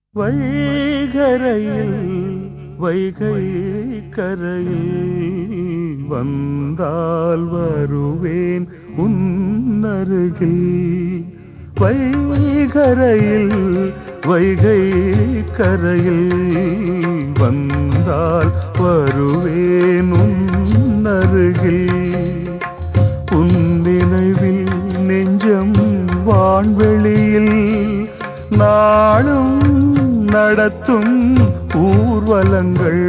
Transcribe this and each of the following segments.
வைகரையில் வைகை கரையில் வந்தால் வருவேன் உன்னருகில் வைகரையில் வைகை கரையில் வந்தால் வருவேன் உன்னருகில் உன் நினைவில் நெஞ்சம் வான்வெளியில் நாளும் நடத்தும் ஊர்வலங்கள்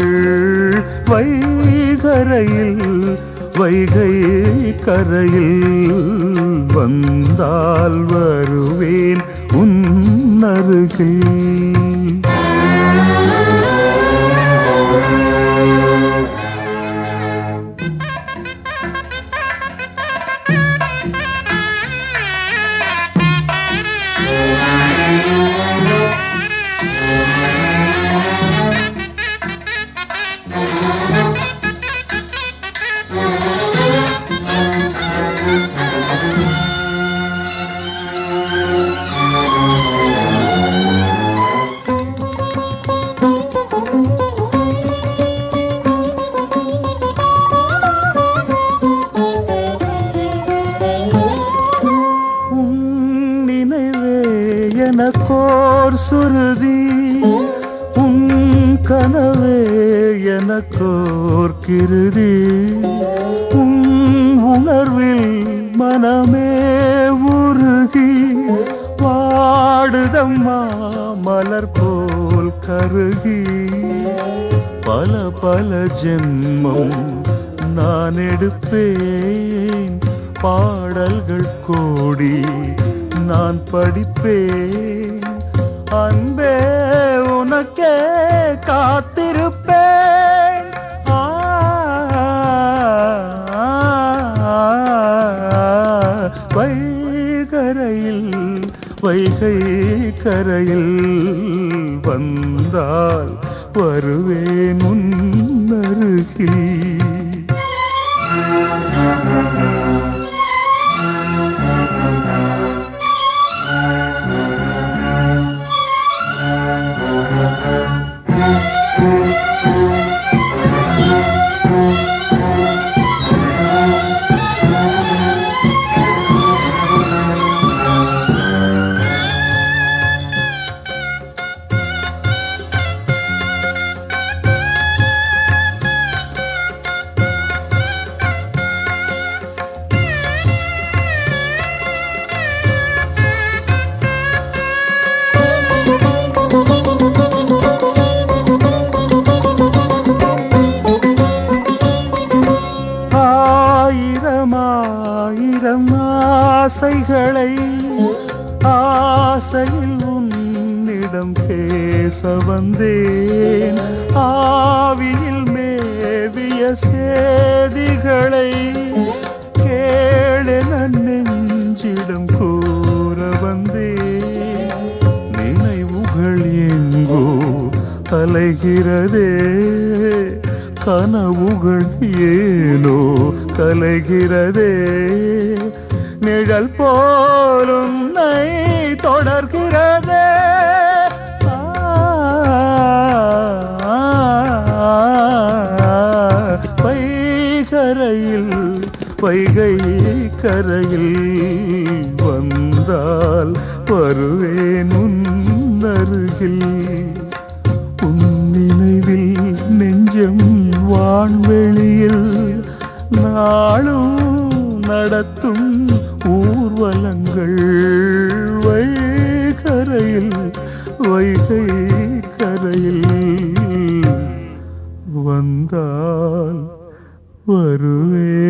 வைகரையில் வைகை கரையில் வந்தால் வருவேன் உன் அருகில் உன் நினைவே எனக்கோர் சுருதி உன் கனவே எனக்கோர் கிருதி உன் உணர்வில் மனமே உருகி பாடுதம்மா மலர் போல் கருகி பல பல ஜென்மம் நான் எடுப்பேன் பாடல்கள் கோடி நான் படிப்பேன் அன்பே உனக்கே காத்திருப்பேன் ஆ, வைகரையில் வைகை கரையில் வந்தால் வருவேன் உன்னருகில் ஆயிரம் ஆயிரம் ஆசைகளை ஆசையில் உன்னிடம் பேச வந்தேன் ஆவியில் மேவிய சேதிகளை கேளென நெஞ்சிடம் கூற வந்தேன் நினைவுகள் எங்கோ அலைகிறதே கனவுகள் ஏனோ கலைகிறதே நிழல் போலும் நை தொடர்கிறதே வைகரையில் வைகை கரையில் வந்தால் வருவேன் உன்னருகில் உன் நினைவில் நெஞ்சம் வான்வெளியில் நாளும் நடத்தும் ஊர்வலங்கள் வைகரையில் வைகை கரையில் வந்தால் வருவே